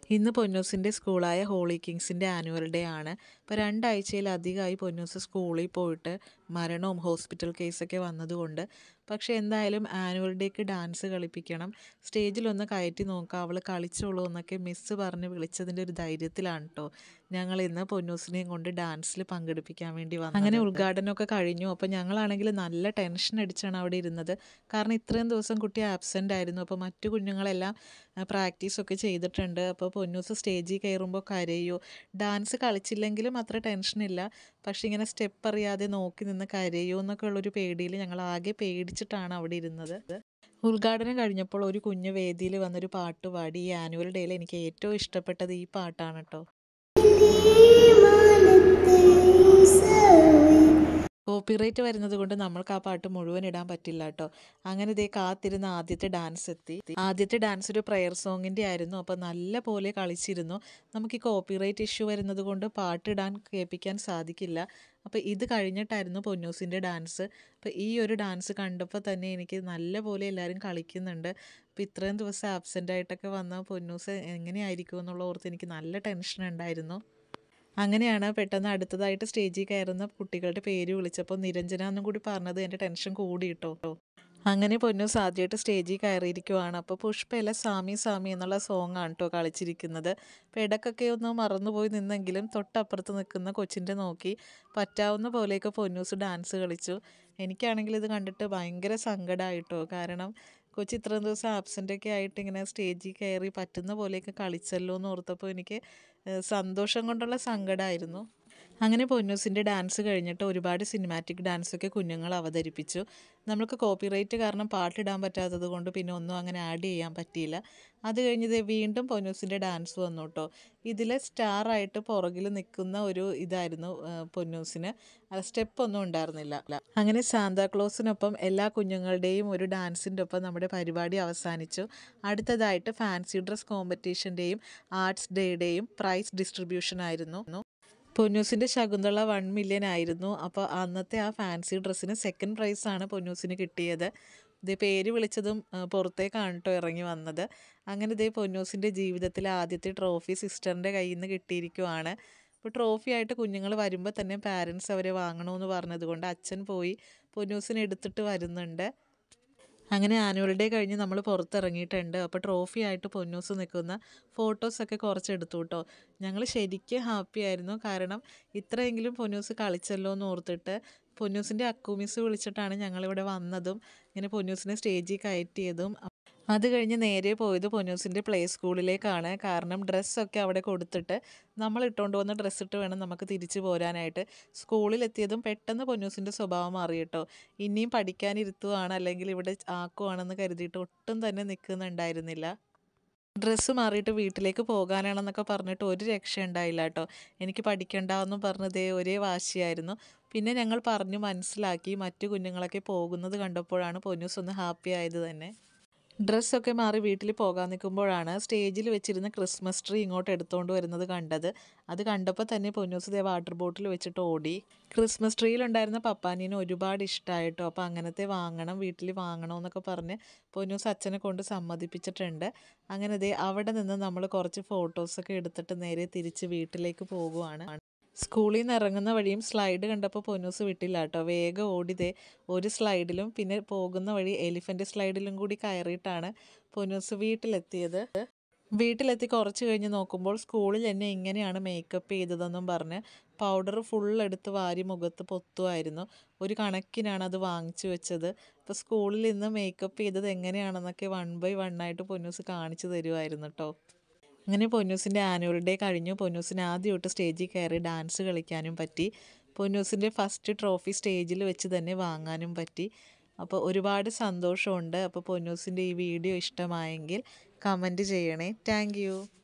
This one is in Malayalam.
ഇന്ന് പൊന്നൂസിൻ്റെ സ്കൂളായ ഹോളി കിങ്സിൻ്റെ ആനുവൽ ഡേ ആണ് ഇപ്പോൾ രണ്ടാഴ്ചയിലധികമായി പൊന്നൂസ് സ്കൂളിൽ പോയിട്ട് മരണവും ഹോസ്പിറ്റൽ കേസൊക്കെ വന്നതുകൊണ്ട് പക്ഷേ എന്തായാലും ആനുവൽ ഡേക്ക് ഡാൻസ് കളിപ്പിക്കണം സ്റ്റേജിലൊന്ന് കയറ്റി നോക്കാം അവൾ കളിച്ചോളൂ എന്നൊക്കെ മിസ്സ് പറഞ്ഞ് വിളിച്ചതിൻ്റെ ഒരു ധൈര്യത്തിലാണ് കേട്ടോ ഞങ്ങൾ ഇന്ന് പൊന്നൂസിനെയും കൊണ്ട് ഡാൻസിൽ പങ്കെടുപ്പിക്കാൻ വേണ്ടി വന്നു അങ്ങനെ ഉദ്ഘാടനമൊക്കെ കഴിഞ്ഞു അപ്പോൾ ഞങ്ങളാണെങ്കിൽ നല്ല ടെൻഷൻ അടിച്ചാണ് അവിടെ ഇരുന്നത് കാരണം ഇത്രയും ദിവസം കുട്ടി ആബ്സെൻ്റ് ആയിരുന്നു അപ്പോൾ മറ്റു കുഞ്ഞുങ്ങളെല്ലാം പ്രാക്ടീസൊക്കെ ചെയ്തിട്ടുണ്ട് അപ്പോൾ പൊന്നൂസ് സ്റ്റേജിൽ കയറുമ്പോൾ കരയോ ഡാൻസ് കളിച്ചില്ലെങ്കിലും അത്ര ടെൻഷനില്ല പക്ഷെ ഇങ്ങനെ സ്റ്റെപ്പ് അറിയാതെ നോക്കി നിന്ന് കരയോ എന്നൊക്കെ ഉള്ളൊരു പേടിയിൽ ഞങ്ങൾ ആകെ പേടിച്ചിട്ടാണ് അവിടെ ഇരുന്നത് ഉദ്ഘാടനം കഴിഞ്ഞപ്പോൾ ഒരു കുഞ്ഞ് വേദിയിൽ വന്നൊരു പാട്ട് പാടി ഈ ആനുവൽ ഡേയിൽ എനിക്ക് ഏറ്റവും ഇഷ്ടപ്പെട്ടത് ഈ പാട്ടാണ് കേട്ടോ കോപ്പിറൈറ്റ് വരുന്നത് കൊണ്ട് നമ്മൾക്ക് ആ പാട്ട് മുഴുവൻ ഇടാൻ പറ്റില്ല കേട്ടോ അങ്ങനെ ഇതേ കാത്തിരുന്ന ആദ്യത്തെ ഡാൻസ് എത്തി ആദ്യത്തെ ഡാൻസ് ഒരു പ്രെയർ സോങ്ങിൻ്റെ ആയിരുന്നു അപ്പോൾ നല്ല പോലെ കളിച്ചിരുന്നു നമുക്ക് ഈ കോപ്പിറൈറ്റ് ഇഷ്യൂ വരുന്നത് കൊണ്ട് പാട്ടിടാൻ കേൾപ്പിക്കാൻ സാധിക്കില്ല അപ്പോൾ ഇത് കഴിഞ്ഞിട്ടായിരുന്നു പൊന്നൂസിൻ്റെ ഡാൻസ് അപ്പോൾ ഈ ഒരു ഡാൻസ് കണ്ടപ്പോൾ തന്നെ എനിക്ക് നല്ല പോലെ എല്ലാവരും കളിക്കുന്നുണ്ട് അപ്പോൾ ഇത്രയും ദിവസം ആബ്സെൻ്റ് ആയിട്ടൊക്കെ വന്ന പൊന്നൂസ് എങ്ങനെയായിരിക്കും എന്നുള്ള ഓർത്ത് എനിക്ക് നല്ല ടെൻഷൻ ഉണ്ടായിരുന്നു അങ്ങനെയാണ് പെട്ടെന്ന് അടുത്തതായിട്ട് സ്റ്റേജിൽ കയറുന്ന കുട്ടികളുടെ പേര് വിളിച്ചപ്പോൾ നിരഞ്ജന എന്നും കൂടി പറഞ്ഞത് എൻ്റെ ടെൻഷൻ കൂടി കേട്ടോ അങ്ങനെ പൊന്നൂസ് ആദ്യമായിട്ട് സ്റ്റേജിൽ കയറിയിരിക്കുവാണ് അപ്പോൾ പുഷ്പയില സാമി സാമി എന്നുള്ള സോങ് ആണ് കേട്ടോ കളിച്ചിരിക്കുന്നത് അപ്പോൾ ഇടയ്ക്കൊക്കെ ഒന്ന് മറന്നുപോയി നിന്നെങ്കിലും തൊട്ടപ്പുറത്ത് നിൽക്കുന്ന കൊച്ചിൻ്റെ നോക്കി പറ്റാവുന്ന പോലെയൊക്കെ പൊന്നൂസ് ഡാൻസ് കളിച്ചു എനിക്കാണെങ്കിൽ ഇത് കണ്ടിട്ട് ഭയങ്കര സങ്കടമായിട്ടോ കാരണം കൊച്ചി ഇത്രയും ദിവസം ആബ്സെൻ്റ് ഒക്കെ ആയിട്ട് ഇങ്ങനെ സ്റ്റേജിൽ കയറി പറ്റുന്ന പോലെയൊക്കെ കളിച്ചല്ലോ എന്ന് ഓർത്തപ്പോൾ എനിക്ക് സന്തോഷം കൊണ്ടുള്ള സങ്കടമായിരുന്നു അങ്ങനെ പൊന്നൂസിൻ്റെ ഡാൻസ് കഴിഞ്ഞിട്ട് ഒരുപാട് സിനിമാറ്റിക് ഡാൻസൊക്കെ കുഞ്ഞുങ്ങൾ അവതരിപ്പിച്ചു നമ്മൾക്ക് കോപ്പിറൈറ്റ് കാരണം പാട്ടിടാൻ പറ്റാത്തത് കൊണ്ട് പിന്നെ ഒന്നും അങ്ങനെ ആഡ് ചെയ്യാൻ പറ്റിയില്ല അത് കഴിഞ്ഞത് വീണ്ടും പൊന്നൂസിൻ്റെ ഡാൻസ് വന്നു കേട്ടോ ഇതിൽ സ്റ്റാറായിട്ട് പുറകിൽ നിൽക്കുന്ന ഒരു ഇതായിരുന്നു പൊന്നൂസിന് സ്റ്റെപ്പ് ഒന്നും ഉണ്ടായിരുന്നില്ല അങ്ങനെ സാന്താക്ലോസിനൊപ്പം എല്ലാ കുഞ്ഞുങ്ങളുടെയും ഒരു ഡാൻസിൻ്റെ ഒപ്പം നമ്മുടെ പരിപാടി അവസാനിച്ചു അടുത്തതായിട്ട് ഫാൻസി ഡ്രസ് കോമ്പറ്റീഷൻ്റെയും ആർട്സ് ഡേയുടെയും പ്രൈസ് ഡിസ്ട്രിബ്യൂഷൻ ആയിരുന്നു പൊന്നൂസിൻ്റെ ശകുന്തള വൺ മില്യൺ ആയിരുന്നു അപ്പോൾ അന്നത്തെ ആ ഫാൻസി ഡ്രസ്സിന് സെക്കൻഡ് പ്രൈസാണ് പൊന്നൂസിന് കിട്ടിയത് ഇതേ പേര് വിളിച്ചതും പുറത്തേക്കാണ് കേട്ടോ ഇറങ്ങി വന്നത് അങ്ങനെ ഇതേ പൊന്നൂസിൻ്റെ ജീവിതത്തിലെ ആദ്യത്തെ ട്രോഫി സിസ്റ്ററിൻ്റെ കയ്യിൽ നിന്ന് കിട്ടിയിരിക്കുവാണ് ഇപ്പോൾ ട്രോഫി ആയിട്ട് കുഞ്ഞുങ്ങൾ വരുമ്പോൾ തന്നെ പാരൻസ് അവരെ വാങ്ങണമെന്ന് പറഞ്ഞതുകൊണ്ട് അച്ഛൻ പോയി പൊന്നൂസിനെ എടുത്തിട്ട് വരുന്നുണ്ട് അങ്ങനെ ആനുവൽ ഡേ കഴിഞ്ഞ് നമ്മൾ പുറത്തിറങ്ങിയിട്ടുണ്ട് അപ്പോൾ ട്രോഫി ആയിട്ട് പൊന്നൂസ് നിൽക്കുന്ന ഫോട്ടോസൊക്കെ കുറച്ച് എടുത്തു കേട്ടോ ഞങ്ങൾ ശരിക്കും ഹാപ്പി ആയിരുന്നു കാരണം ഇത്രയെങ്കിലും പൊന്നൂസ് കളിച്ചല്ലോ എന്ന് ഓർത്തിട്ട് പൊന്നൂസിൻ്റെ അക്കൂമിസ് വിളിച്ചിട്ടാണ് ഞങ്ങളിവിടെ വന്നതും ഇങ്ങനെ പൊന്നൂസിനെ സ്റ്റേജിൽ കയറ്റിയതും അത് കഴിഞ്ഞ് നേരെ പോയത് പൊന്നൂസിൻ്റെ പ്ലേ സ്കൂളിലേക്കാണ് കാരണം ഡ്രസ്സൊക്കെ അവിടെ കൊടുത്തിട്ട് നമ്മൾ ഇട്ടുകൊണ്ട് വന്ന ഡ്രസ്സ് ഇട്ട് വേണം നമുക്ക് തിരിച്ചു പോരാനായിട്ട് സ്കൂളിലെത്തിയതും പെട്ടെന്ന് പൊന്നൂസിൻ്റെ സ്വഭാവം മാറി കേട്ടോ ഇനിയും പഠിക്കാനിരുത്തുവാണ് അല്ലെങ്കിൽ ഇവിടെ ആക്കുവാണെന്ന് കരുതിയിട്ട് ഒട്ടും തന്നെ നിൽക്കുന്നുണ്ടായിരുന്നില്ല ഡ്രസ്സ് മാറിയിട്ട് വീട്ടിലേക്ക് പോകാനാണെന്നൊക്കെ പറഞ്ഞിട്ട് ഒരു രക്ഷ ഉണ്ടായില്ല കേട്ടോ എനിക്ക് പഠിക്കണ്ടെന്നും പറഞ്ഞതേ ഒരേ വാശിയായിരുന്നു പിന്നെ ഞങ്ങൾ പറഞ്ഞു മനസ്സിലാക്കി മറ്റു കുഞ്ഞുങ്ങളൊക്കെ പോകുന്നത് കണ്ടപ്പോഴാണ് പൊന്നൂസ് ഒന്ന് ഹാപ്പി ആയത് തന്നെ ഡ്രസ്സൊക്കെ മാറി വീട്ടിൽ പോകാൻ നിൽക്കുമ്പോഴാണ് സ്റ്റേജിൽ വെച്ചിരുന്ന ക്രിസ്മസ് ട്രീ ഇങ്ങോട്ട് എടുത്തുകൊണ്ട് വരുന്നത് കണ്ടത് അത് കണ്ടപ്പോൾ തന്നെ പൊന്നൂസ് ദേ വാട്ടർ ബോട്ടിൽ വെച്ചിട്ട് ഓടി ക്രിസ്മസ് ട്രീയിലുണ്ടായിരുന്ന പപ്പാനീന് ഒരുപാട് ഇഷ്ടമായിട്ടോ അപ്പോൾ അങ്ങനത്തെ വാങ്ങണം വീട്ടിൽ വാങ്ങണമെന്നൊക്കെ പറഞ്ഞ് പൊന്നൂസ് അച്ഛനെ കൊണ്ട് സമ്മതിപ്പിച്ചിട്ടുണ്ട് അങ്ങനെ ദേ അവിടെ നിന്ന് നമ്മൾ കുറച്ച് ഫോട്ടോസൊക്കെ എടുത്തിട്ട് നേരെ തിരിച്ച് വീട്ടിലേക്ക് പോകുവാണ് സ്കൂളിൽ നിന്ന് ഇറങ്ങുന്ന വഴിയും സ്ലൈഡ് കണ്ടപ്പോൾ പൊന്നൂസ് വിട്ടില്ല കേട്ടോ വേഗം ഓടിതേ ഒരു സ്ലൈഡിലും പിന്നെ പോകുന്ന വഴി എലിഫൻ്റ് സ്ലൈഡിലും കൂടി കയറിയിട്ടാണ് പൊന്നൂസ് വീട്ടിലെത്തിയത് വീട്ടിലെത്തി കുറച്ച് കഴിഞ്ഞ് നോക്കുമ്പോൾ സ്കൂളിൽ എന്നെ ഇങ്ങനെയാണ് മേക്കപ്പ് ചെയ്തതെന്നും പറഞ്ഞ് പൗഡർ ഫുൾ എടുത്ത് വാരി മുഖത്ത് പൊത്തുമായിരുന്നു ഒരു കണക്കിനാണ് അത് വാങ്ങിച്ചു വെച്ചത് അപ്പോൾ സ്കൂളിൽ ഇന്ന് മേക്കപ്പ് ചെയ്തത് എങ്ങനെയാണെന്നൊക്കെ വൺ ബൈ വൺ ആയിട്ട് പൊന്നൂസ് കാണിച്ചു തരുമായിരുന്നു കേട്ടോ അങ്ങനെ പൊന്നൂസിൻ്റെ ആനുവൽ ഡേ കഴിഞ്ഞു പൊന്നൂസിന് ആദ്യമായിട്ട് സ്റ്റേജിൽ കയറി ഡാൻസ് കളിക്കാനും പറ്റി പൊന്നൂസിൻ്റെ ഫസ്റ്റ് ട്രോഫി സ്റ്റേജിൽ വെച്ച് തന്നെ വാങ്ങാനും പറ്റി അപ്പോൾ ഒരുപാട് സന്തോഷമുണ്ട് അപ്പോൾ പൊന്നൂസിൻ്റെ ഈ വീഡിയോ ഇഷ്ടമായെങ്കിൽ കമൻറ്റ് ചെയ്യണേ താങ്ക്